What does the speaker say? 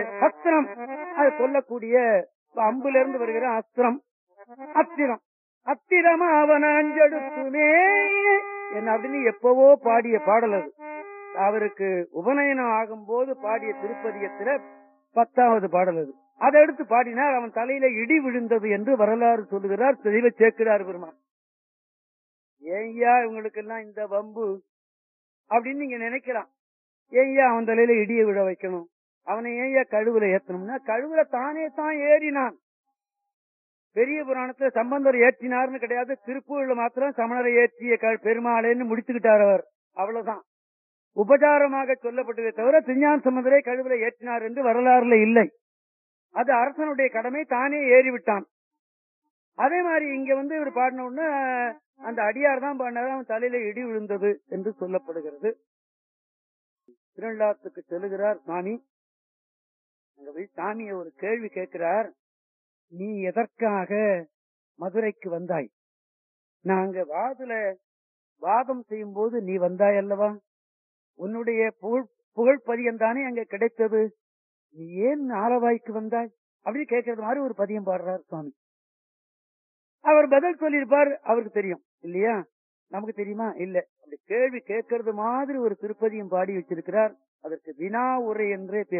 அஸ்திரம் அது கொல்லக்கூடிய அம்புல இருந்து வருகிற அஸ்திரம் அத்திரம் அத்திரம் அவன் அஞ்செடுத்துமே என்ன அப்படின்னு எப்பவோ பாடிய பாடல் அது அவருக்கு உபநயனம் ஆகும்போது பாடிய திருப்பதியத்துல பத்தாவது பாடல் அது அதை எடுத்து பாடினார் அவன் தலையில இடி விழுந்தது என்று வரலாறு சொல்லுகிறார் தெளிவ சேர்க்கிறார் பெருமான் ஏய்யா இவங்களுக்கு எல்லாம் இந்த வம்பு அப்படின்னு நீங்க நினைக்கலாம் ஏய்யா அவன் தலையில இடியை விழ வைக்கணும் அவனை ஏய்யா கழுவுல ஏத்தணும்னா கழுவுல தானே தான் ஏறினான் பெரிய புராணத்துல சம்பந்தர் ஏற்றினார்னு கிடையாது திருப்பூர்ல மாத்திரம் சமணரை ஏற்றிய க- பெருமாளேன்னு முடிச்சுக்கிட்டார் அவர் அவ்வளவுதான் உபச்சாரமாக சொல்லப்பட்டதே தவிர திருஞான சம்பந்தரை கழுவுல ஏற்றினார் என்று வரலாறுல இல்லை அது அரசனுடைய கடமை தானே ஏறிவிட்டான் அதே மாதிரி இங்க வந்து இவர் பாடின உடனே அந்த அடியார் தான் பாடினார் அவன் தலையில இடி விழுந்தது என்று சொல்லப்படுகிறது திருநள்ளாத்துக்கு செல்லுகிறார் சாமி அங்க போய் சாமியை ஒரு கேள்வி கேட்கிறார் நீ எதற்காக மதுரைக்கு வந்தாய் நாங்க வாதுல வாதம் செய்யும் போது நீ வந்தாய் அல்லவா உன்னுடைய புகழ் புகழ் பதியம் தானே அங்க கிடைத்தது நீ ஏன் ஆலவாய்க்கு வந்தாய் அப்படின்னு கேட்கறது மாதிரி ஒரு பதியம் பாடுறார் சுவாமி அவர் பதில் சொல்லியிருப்பார் அவருக்கு தெரியும் இல்லையா நமக்கு தெரியுமா இல்ல அப்படி கேள்வி கேட்கறது மாதிரி ஒரு திருப்பதியும் பாடி வச்சிருக்கிறார் அதற்கு வினா உரை என்றே பேர்